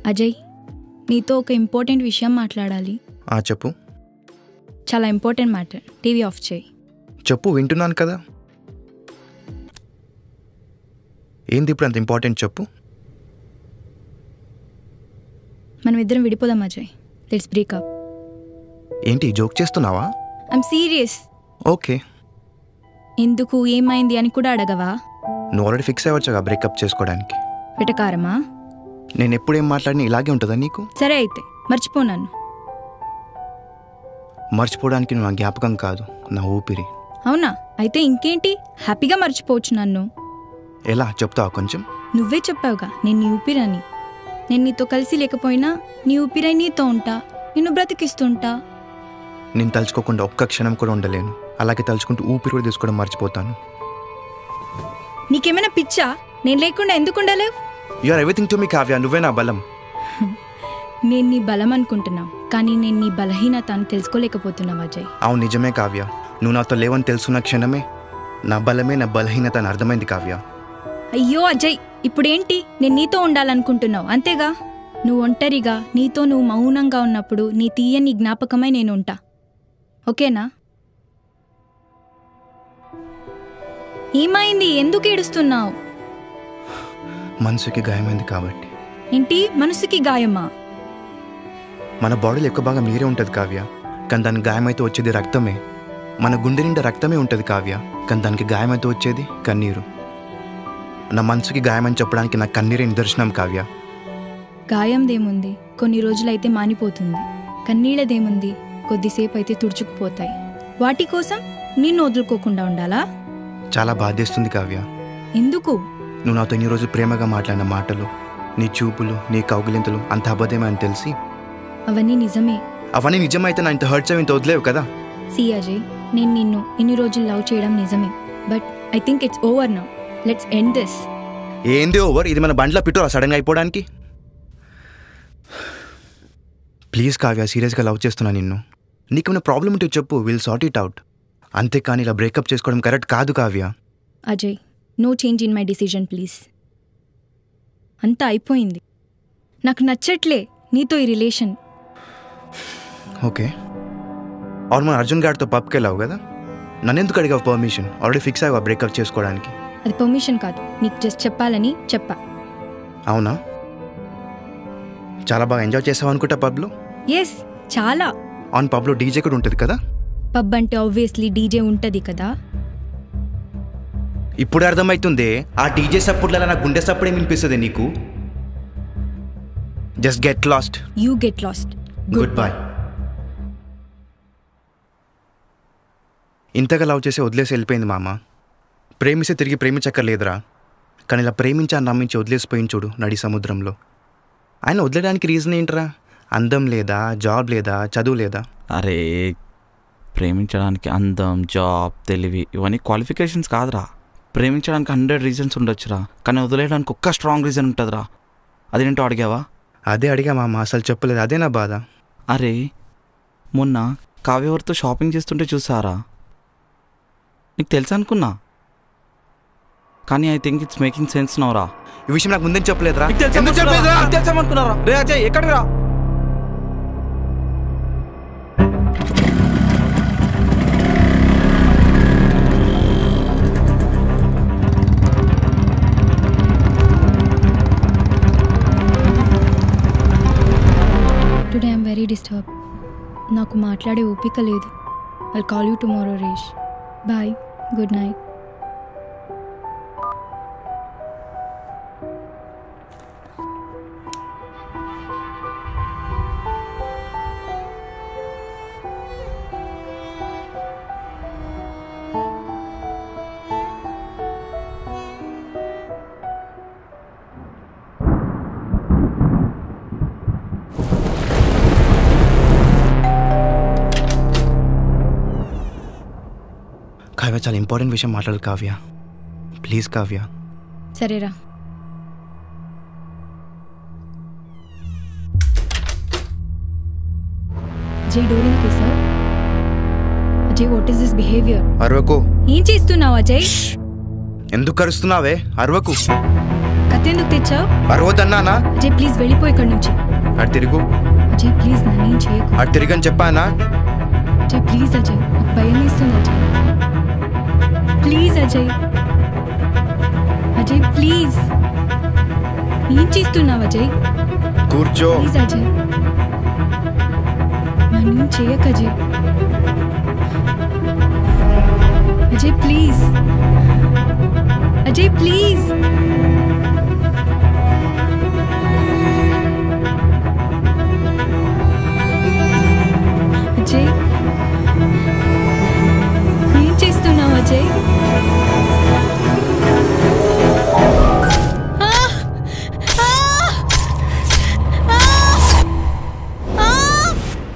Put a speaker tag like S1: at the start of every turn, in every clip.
S1: అజయ్ నీతో ఒక ఇంపార్టెంట్ విషయం మాట్లాడాలి
S2: ఆ చెప్పు
S1: చాలా ఇంపార్టెంట్ మ్యాటర్ టీవీ ఆఫ్ చేయి
S2: చెప్పు వింటున్నాను కదా ఏంది ఇప్పుడు అంత ఇంపార్టెంట్ చెప్పు
S1: మనం ఇద్దరం విడిపోదాం అజయ్ లెట్స్ బ్రేకప్
S2: ఏంటి జోక్ చేస్తున్నావా
S1: ఐమ్ సీరియస్
S2: ఓకే
S1: ఎందుకు ఏమైంది అని కూడా అడగవా
S2: నువ్వు ఆల్రెడీ ఫిక్స్ అవ్వచ్చుగా బ్రేకప్ చేసుకోవడానికి
S1: వెటకారమా
S2: నేను ఎప్పుడేం మాట్లాడినా ఇలాగే ఉంటుందా నీకు
S1: సరే అయితే మర్చిపో నన్ను
S2: మర్చిపోవడానికి నువ్వు నా జ్ఞాపకం కాదు నా ఊపిరి
S1: అవునా అయితే ఇంకేంటి హ్యాపీగా మర్చిపోవచ్చు నన్ను
S2: ఎలా చెప్తావా కొంచెం
S1: నువ్వే చెప్పావుగా నేను నీ ఊపిరని నేను నీతో కలిసి లేకపోయినా నీ ఊపిరై నీతో ఉంటా నిన్ను బ్రతికిస్తుంటా
S2: నేను తలుచుకోకుండా ఒక్క క్షణం కూడా ఉండలేను అలాగే తలుచుకుంటూ ఊపిరి కూడా తీసుకోవడం మర్చిపోతాను
S1: నీకేమైనా పిచ్చా నేను లేకుండా ఎందుకు ఉండలేవు
S2: you are everything to me Kavya నువ్వే నా బలం
S1: నేను నీ బలం అనుకుంటున్నావు కానీ నేను నీ బలహీనత అని తెలుసుకోలేకపోతున్నావు అజయ్
S2: అవును నిజమే కావ్య నువ్వు నాతో లేవని తెలుసున్న క్షణమే నా బలమే నా బలహీనత అని అర్థమైంది కావ్య
S1: అయ్యో అజయ్ ఇప్పుడేంటి నేను నీతో ఉండాలనుకుంటున్నావు అంతేగా నువ్వు ఒంటరిగా నీతో నువ్వు మౌనంగా ఉన్నప్పుడు నీ తీయని జ్ఞాపకమై నేను ఉంటా ఓకేనా ఏమైంది ఎందుకు ఏడుస్తున్నావు
S2: మనసుకి గాయమైంది కాబట్టి
S1: ఏంటి మనసుకి గాయమా
S2: మన బాడీలో ఎక్కువ భాగం నీరే ఉంటుంది కావ్య కానీ దానికి గాయమైతే వచ్చేది రక్తమే మన గుండె నిండా రక్తమే ఉంటుంది కావ్య కానీ దానికి గాయమైతే వచ్చేది కన్నీరు నా మనసుకి గాయమని చెప్పడానికి నా కన్నీరే నిదర్శనం కావ్య
S1: గాయందేముంది కొన్ని రోజులైతే మానిపోతుంది కన్నీళ్ళదేముంది కొద్దిసేపు అయితే తుడుచుకుపోతాయి వాటి కోసం నిన్ను వదులుకోకుండా ఉండాలా
S2: చాలా బాధేస్తుంది కావ్య
S1: ఎందుకు
S2: నువ్వు నాతో ఇన్ని రోజులు ప్రేమగా మాట్లాడిన మాటలు నీ చూపులు నీ కౌగిలింతలు అంత అబద్ధమే అని తెలిసి
S1: అవన్నీ నిజమే
S2: అవన్నీ నిజమైతే నా ఇంత హర్ట్స్ ఇంత వదిలేవు కదా
S1: సి అజయ్ నేను నిన్ను ఇన్ని రోజులు లవ్ చేయడం నిజమే but I think it's over now let's end this
S2: ఏంది ఓవర్ ఇది మన బండ్లో పిట్టురా సడన్గా అయిపోవడానికి ప్లీజ్ కావ్య సీరియస్గా లవ్ చేస్తున్నా నిన్ను నీకేమైనా ప్రాబ్లం ఉంటే చెప్పు విల్ సార్ట్ ఇట్ అవుట్ అంతేకాని ఇలా బ్రేకప్ చేసుకోవడం కరెక్ట్ కాదు Kavya
S1: Ajay no change in my decision please అంతా అయిపోయింది నాకు నచ్చట్లే నీతో ఈ రిలేషన్
S2: ఓకే అవును మన అర్జున్ గారితో పబ్కి వెళ్ళావు కదా నన్ను ఎందుకు అడిగావు పర్మిషన్ ఆల్రెడీ ఫిక్స్ అయ్యావు బ్రేకప్ చేసుకోవడానికి
S1: అది పర్మిషన్ కాదు నీకు జస్ట్ చెప్పాలని చెప్పా
S2: అవునా చాలా బాగా ఎంజాయ్ చేసావు అనుకుంటా పబ్లో
S1: ఎస్ చాలా
S2: ఆన్ పబ్లో డీజే కూడా ఉంటుంది కదా
S1: పబ్ అంటే ఆబ్వియస్లీ డీజే ఉంటుంది కదా
S2: ఇప్పుడు అర్థమవుతుంది ఆ డీజే సప్పుడ్లలో నా గుండె సప్పుడే వినిపిస్తుంది నీకు just get lost
S1: you get lost
S2: goodbye ఇంతగా లవ్ చేసి వదిలేసి వెళ్ళిపోయింది మామ ప్రేమిస్తే తిరిగి ప్రేమించక్కర్లేదురా కానీ ఇలా ప్రేమించి అని నమ్మించి వదిలేసిపోయింది చూడు నడి సముద్రంలో ఆయన వదిలేయడానికి రీజన్ ఏంట్రా అందం లేదా జాబ్ లేదా చదువు లేదా
S3: అరే ప్రేమించడానికి అందం జాబ్ తెలివి ఇవన్నీ క్వాలిఫికేషన్స్ కాదురా ప్రేమించడానికి హండ్రెడ్ రీజన్స్ ఉండొచ్చురా కానీ వదిలేయడానికి ఒక్క స్ట్రాంగ్ రీజన్ ఉంటుందిరా అదేంటో అడిగావా
S2: అదే అడిగా మామ అసలు చెప్పలేదు అదే నా బాధ
S3: అరే మొన్న కావ్యవరితో షాపింగ్ చేస్తుంటే చూసారా నీకు తెలుసు అనుకున్నా కానీ I think it's making sense నవరా
S2: ఈ విషయం నాకు ముందే చెప్పలేదురా
S3: నీకు తెలుసా
S2: ఎందుకు చెప్పలేదురా?
S3: నీకు తెలుసా అనుకున్నారా రే అజయ్ ఎక్కడికి రా
S1: టుడే ఐమ్ వెరీ డిస్టర్బ్ నాకు మాట్లాడే ఓపిక లేదు ఐ కాల్ యూ టుమారో రేష్ బాయ్ గుడ్ నైట్
S2: కావ్య చాలా ఇంపార్టెంట్ విషయం మాట్లాడాలి కావ్య ప్లీజ్ కావ్య
S1: సరేరా అజయ్ డోరీని తీసావు Ajay what is this behaviour
S2: అరవకు
S1: ఏం చేస్తున్నావు అజయ్
S2: ఎందుకు కరుస్తున్నావే అరవకు
S1: కత్తి కత్తెందుకు తెచ్చావు
S2: అరవద్దన్నానా
S1: అజయ్ ప్లీజ్ వెళ్ళిపో ఇక్కడి నుంచి
S2: అటు తిరుగు
S1: అజయ్ ప్లీజ్ నన్నేం చేయకు
S2: అటు తిరిగని చెప్పానా
S1: అజయ్ ప్లీజ్ అజయ్ నాకు భయం వేస్తుంది అజయ్ ప్లీజ్ అజయ్ అజయ్ ప్లీజ్ ఏం చేస్తున్నావు అజయ్
S2: కూర్చో
S1: ప్లీజ్ అజయ్ నన్ను చేయక అజయ్ అజయ్ ప్లీజ్ అజయ్ ప్లీజ్ అజయ్ ఏం చేస్తున్నావు అజయ్ ఆ! ఆ! ఆ! ఆ!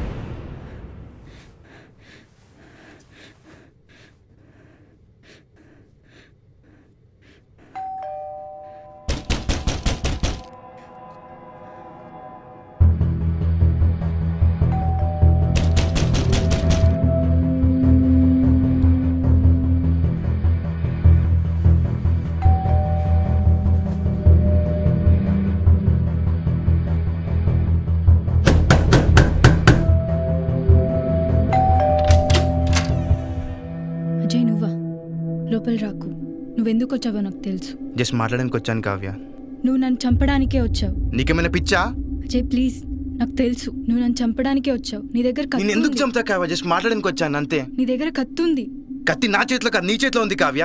S1: అజయ్ నువ్వా లోపల రాకు నువ్వెందుకు వచ్చావో నాకు తెలుసు
S2: జస్ట్ మాట్లాడడానికి వచ్చాను కావ్య
S1: నువ్వు నన్ను చంపడానికే వచ్చావు
S2: నీకేమైనా పిచ్చా
S1: అజయ్ ప్లీజ్ నాకు తెలుసు నువ్వు నన్ను చంపడానికే వచ్చావు నీ దగ్గర
S2: నేను
S1: కత్తి
S2: ఎందుకు
S1: ఉంది.
S2: చంపుతా కావ్య జస్ట్ మాట్లాడడానికి వచ్చాను అంతే
S1: నీ దగ్గర కత్తుంది
S2: కత్తి నా చేతిలో కాదు నీ చేతిలో ఉంది కావ్య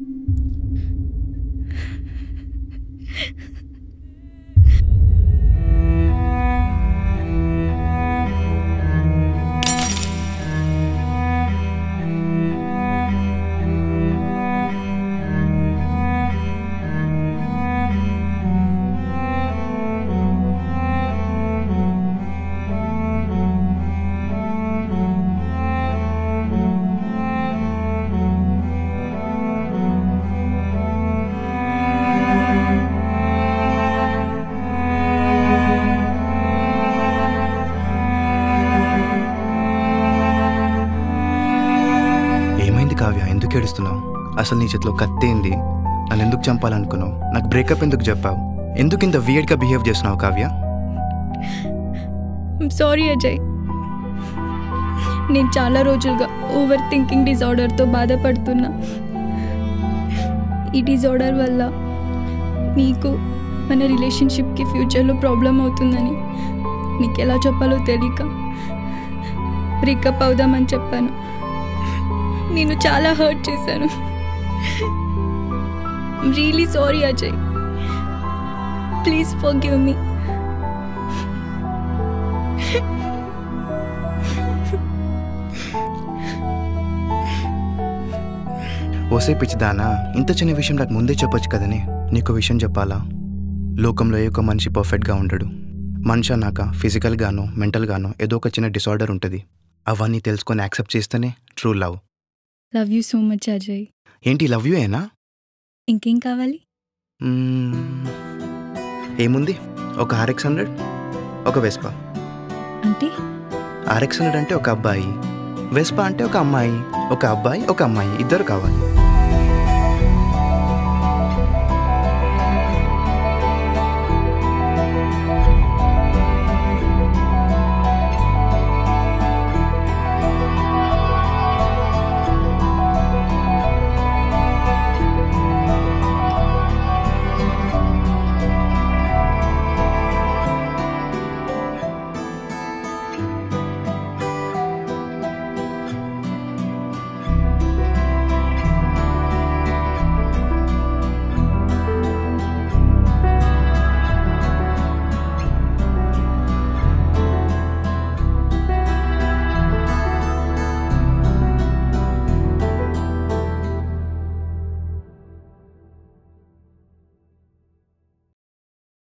S2: ఏమైంది కావ్య ఎందుకు ఏడుస్తున్నావు అసలు నీ చేతిలో కత్తి ఏంది నన్ను ఎందుకు చంపాలనుకున్నావు నాకు బ్రేకప్ ఎందుకు చెప్పావు ఎందుకు ఇంత వియర్డ్గా బిహేవ్ చేస్తున్నావు కావ్య
S1: సారీ అజయ్ నేను చాలా రోజులుగా ఓవర్ థింకింగ్ డిజార్డర్తో బాధపడుతున్నా ఈ డిజార్డర్ వల్ల నీకు మన రిలేషన్షిప్కి ఫ్యూచర్లో ప్రాబ్లం అవుతుందని నీకు ఎలా చెప్పాలో తెలియక బ్రేకప్ అవుదామని చెప్పాను నేను చాలా హర్ట్ చేశాను really sorry Ajay please forgive me
S2: ఓసే పిచ్చిదానా ఇంత చిన్న విషయం నాకు ముందే చెప్పొచ్చు కదనే నీకు విషయం చెప్పాలా లోకంలో ఏ ఒక్క మనిషి పర్ఫెక్ట్గా ఉండడు మనిషి అన్నాక ఫిజికల్గానో మెంటల్గానో ఏదో ఒక చిన్న డిసార్డర్ ఉంటుంది అవన్నీ తెలుసుకొని యాక్సెప్ట్ చేస్తేనే true love
S1: love you so much Ajay
S2: ఏంటి లవ్ యూ ఏనా
S1: ఇంకేం కావాలి
S2: మ్మ్. ఏముంది ఒక ఆర్ఎక్స్ హండ్రెడ్ ఒక వెస్పా
S1: అంటే
S2: ఆర్ఎక్స్ హండ్రెడ్ అంటే ఒక అబ్బాయి వెస్పా అంటే ఒక అమ్మాయి ఒక అబ్బాయి ఒక అమ్మాయి ఇద్దరు కావాలి